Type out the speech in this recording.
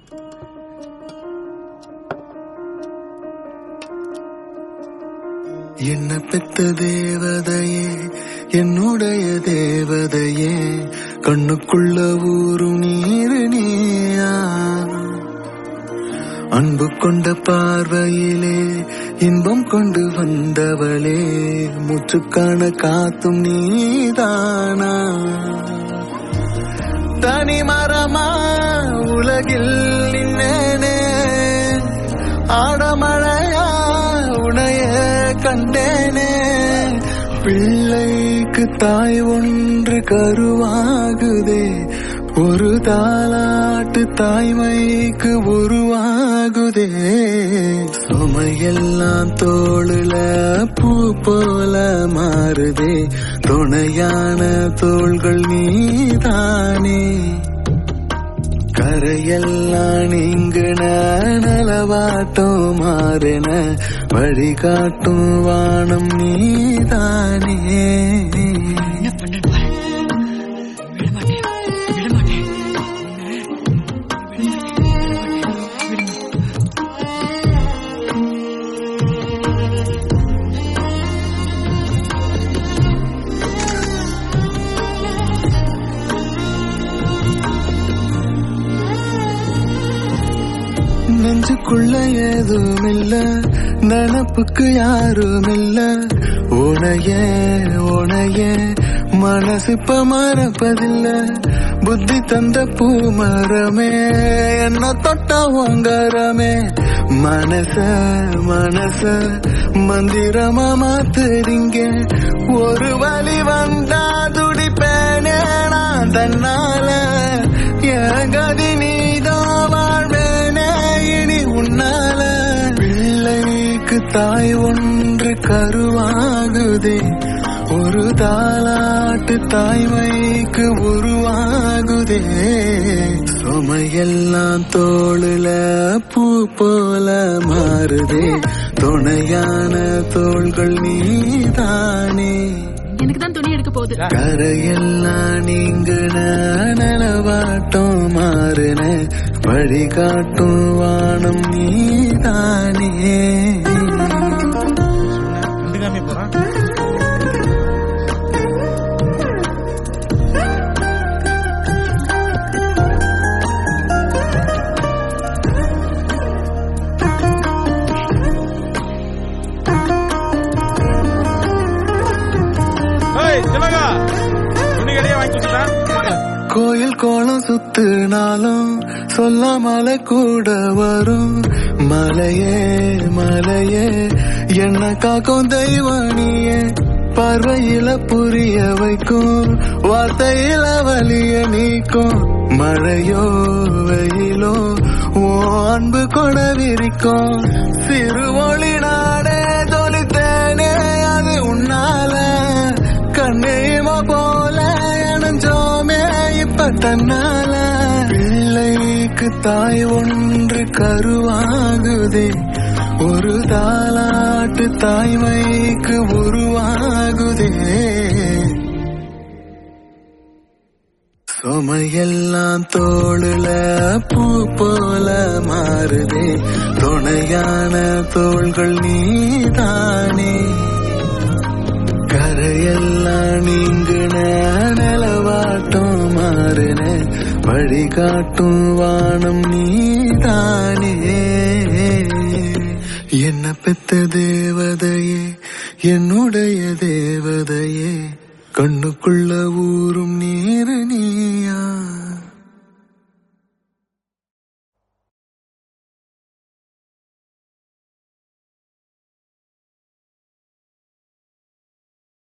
என்ன பெத்த தேவதையே என்னுடைய தேவதையே கண்ணுக்குள்ள ஊரும் நீரு நீயா அன்பு கொண்ட பார்வையிலே இன்பம் கொண்டு வந்தவளே முற்றுக்கான காத்தும் நீதானா தனி மரமா உலகில் நின்னேனே ஆடமழையா உனைய கண்டேனே பிள்ளைக்கு தாய் ஒன்று கருவாகுதே ஒரு தாலாட்டு தாய்மைக்கு உருவாகுதே சுமையெல்லாம் தோளுல பூ போல மாறுதே துணையான தோள்கள் நீதானே கரையெல்லாம் நீங்கின நலவாட்டம் மாறின வழிகாட்டும் வானம் நீதானே என்ன பண்ண பாரு விட மாட்டேன் விட மாட்டேன் நெஞ்சுக்குள்ள ஏதும் இல்ல நினப்புக்கு யாரும் இல்ல உனைய உனைய மனசு இப்ப மறப்பதில்ல புத்தி தந்த பூமரமே என்ன தொட்ட உங்கரமே மனச மனச மந்திரமா மாத்துறீங்க ஒரு வழி வந்தா துடிப்பேனே நான் தன்னால என் கதி நீதான் வாழ்வேனே இனி உன்னால பிள்ளைக்கு தாய் ஒன்று கருவாகுதே ஒரு தாலாட்டு தாய்மைக்கு உருவாகுதே சுமையெல்லாம் தோளுல பூ போல மாறுதே துணையான தோள்கள் நீதானே எனக்கு தான் துணி எடுக்க போகுது கரையெல்லாம் நீங்க நலவாட்டம் மாறுன வழிகாட்டும் வானம் நீதானே கண்டுக்காம போறான் ஏய், திலகா, துணி கடையே வாங்கி கொடுத்துட்டேன். கோயில் கோலம் சுத்துனாலும் சொல்லாமல கூட வரும் மலையே மலையே என்ன காக்கும் தெய்வானியே பார்வையில புரிய வைக்கும் வார்த்தையில வலிய நீக்கும் மழையோ வெயிலோ ஓ அன்பு கொட விரிக்கும் சிறு ஒளி நாடே தொலைத்தேனே அது உன்னால கண்ணீம போல எனஞ்சோமே இப்ப தன்னால பிள்ளைக்கு தாய் ஒன்று கருவாகுதே ஒரு தாலாட்டு தாய்மைக்கு உருவாகுதே சுமையெல்லாம் தோளுல பூ போல மாறுதே துணையான தோள்கள் நீதானே கரையெல்லாம் நீங்கின நலவாட்டம் மாறின வழிகாட்டும் வானம் நீதானே என்ன பெத்த தேவதையே என்னுடைய தேவதையே கண்ணுக்குள்ள ஊரும் நீ